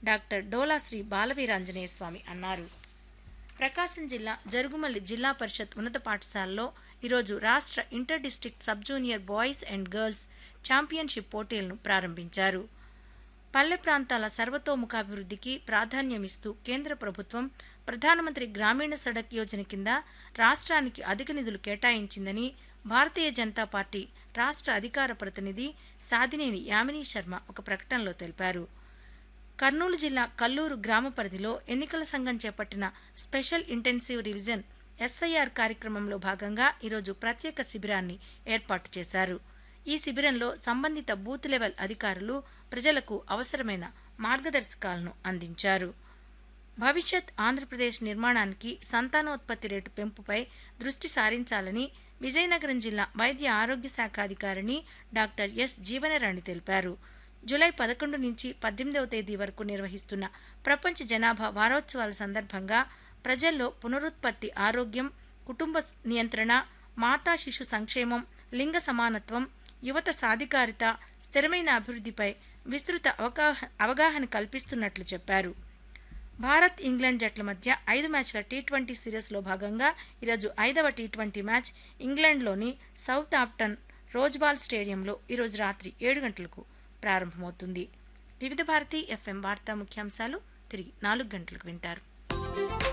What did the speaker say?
doctor Dola Sri Balaveeranjaneya Swamy అన్నారు ప్రకాశం జిల్లా జరుగుమల్లి జిల్లా పరిషత్ ఉన్నత పాఠశాలలో ఈరోజు రాష్ట్ర inter district sub junior boys and girls championship పోటీలను ప్రారంభించారు పల్లె ప్రాంతాల సర్వతోముఖాభివృద్ధికి ప్రాధాన్యమిస్తూ కేంద్ర ప్రభుత్వం ప్రధానమంత్రి గ్రామీణ సడక్ యోజన కింద రాష్ట్రానికి అధిక నిధులు కేటాయించిందని భారతీయ జనతా పార్టీ రాష్ట్ర అధికార ప్రతినిధి సాదినేని యామిని శర్మ ఒక ప్రకటనలో తెలిపారు కర్నూలు జిల్లా కల్లూరు గ్రామ పరిధిలో ఎన్నికల సంఘం చేపట్టిన స్పెషల్ ఇంటెన్సివ్ రివిజన్ ఎస్ఐఆర్ కార్యక్రమంలో భాగంగా ఈరోజు ప్రత్యేక శిబిరాన్ని ఏర్పాటు చేశారు ఈ శిబిరంలో సంబంధిత బూత్ లెవెల్ అధికారులు ప్రజలకు అవసరమైన మార్గదర్శకాలను అందించారు భవిష్యత్ ఆంధ్రప్రదేశ్ నిర్మాణానికి సంతానోత్పత్తి రేటు పెంపుపై దృష్టి సారించాలని విజయనగరం జిల్లా వైద్య ఆరోగ్య శాఖ అధికారిని డాక్టర్ ఎస్ జీవనరాణి తెలిపారు జూలై పదకొండు నుంచి పద్దెనిమిదవ తేదీ వరకు నిర్వహిస్తున్న ప్రపంచ జనాభా వారోత్సవాల సందర్భంగా ప్రజల్లో పునరుత్పత్తి ఆరోగ్యం కుటుంబ నియంత్రణ మాతా శిశు సంక్షేమం లింగ సమానత్వం యువత సాధికారిత స్థిరమైన అభివృద్ధిపై విస్తృత అవగాహ అవగాహన కల్పిస్తున్నట్లు చెప్పారు భారత్ ఇంగ్లాండ్ జట్ల మధ్య ఐదు మ్యాచ్ల టీ ట్వంటీ సిరీస్లో భాగంగా ఈరోజు ఐదవ టీ ట్వంటీ మ్యాచ్ ఇంగ్లాండ్లోని సౌత్ ఆప్టన్ రోజ్బాల్ స్టేడియంలో ఈరోజు రాత్రి ఏడు గంటలకు ప్రారంభమవుతుంది వివిధ భారతి ఎఫ్ఎం వార్తా ముఖ్యాంశాలు తిరిగి నాలుగు గంటలకు వింటారు